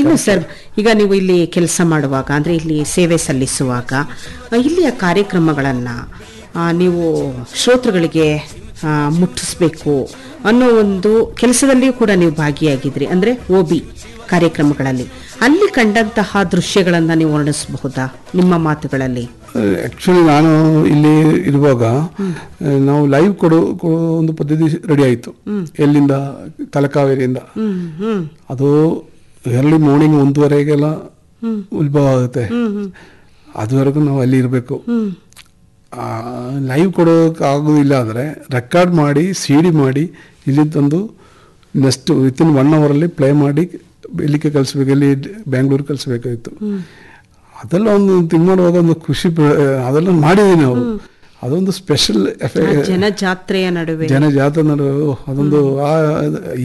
ಏನು ಸರ್ ಈಗ ನೀವು ಇಲ್ಲಿ ಕೆಲಸ ಮಾಡುವಾಗ ಅಂದ್ರೆ ಇಲ್ಲಿ ಸೇವೆ ಸಲ್ಲಿಸುವಾಗ ಆ, ಇಲ್ಲಿಯ ಕಾರ್ಯಕ್ರಮಗಳನ್ನ ಆ, ನೀವು ಶ್ರೋತೃಗಳಿಗೆ ಆ, ಮುಟ್ಟಿಸ್ಬೇಕು ಅನ್ನೋ ಒಂದು ಕೆಲಸದಲ್ಲಿಯೂ ಕೂಡ ನೀವು ಭಾಗಿಯಾಗಿದ್ರಿ ಅಂದ್ರೆ ಓ ಬಿ ಕಾರ್ಯಕ್ರಮಗಳಲ್ಲಿ ಅಲ್ಲಿ ಕಂಡಂತಹ ದೃಶ್ಯಗಳನ್ನ ನೀವು ವರ್ಣಿಸಬಹುದಾ ನಿಮ್ಮ ಮಾತುಗಳಲ್ಲಿ ಆಕ್ಚುಲಿ ನಾನು ಇಲ್ಲಿ ಇರುವಾಗ ಆ, ನಾವು ಲೈವ್ ಕೊಡೋ ಕೊಡೋ ಒಂದು ಪದ್ಧತಿ ರೆಡಿ ಆಯಿತು ಎಲ್ಲಿಂದ ತಲಕಾವೇರಿಯಿಂದ ಹ್ಮ್ ಹ್ಮ್ ಅದು ಎರ್ಲಿ ಮಾರ್ನಿಂಗ್ ಒಂದೂವರೆಗೆಲ್ಲ ಉದ್ಭವ ಆಗುತ್ತೆ ಅದುವರೆಗೂ ನಾವು ಅಲ್ಲಿ ಇರಬೇಕು ಹ್ಮ್ ಲೈವ್ ಕೊಡೋಕೆ ಆಗೋದಿಲ್ಲ ಅಂದರೆ ರೆಕಾರ್ಡ್ ಮಾಡಿ ಸಿ ಡಿ ಮಾಡಿ ಇಲ್ಲಿ ತಂದು ನೆಕ್ಸ್ಟ್ ವಿತಿನ್ ಒನ್ ಅವರಲ್ಲಿ ಪ್ಲೇ ಮಾಡಿ ಇಲ್ಲಿಗೆ ಕಳಿಸ್ಬೇಕು ಇಲ್ಲಿ ಬ್ಯಾಂಗ್ಳೂರು ಕಳಿಸ್ಬೇಕಾಗಿತ್ತು ಅದೆಲ್ಲ ಒಂದು ಥಿಂಕ್ ಮಾಡುವಾಗ ಒಂದು ಖುಷಿ ಪ- ಅದೆಲ್ಲ ಮಾಡಿದ್ದೀವಿ ನಾವು ಅದೊಂದು ಸ್ಪೆಷಲ್ ಆ ಜನಜಾತ್ರೆಯ ನಡುವೆ ಜನ ಜಾತ್ರೆ ನಡುವೆ ಅದೊಂದು ಆ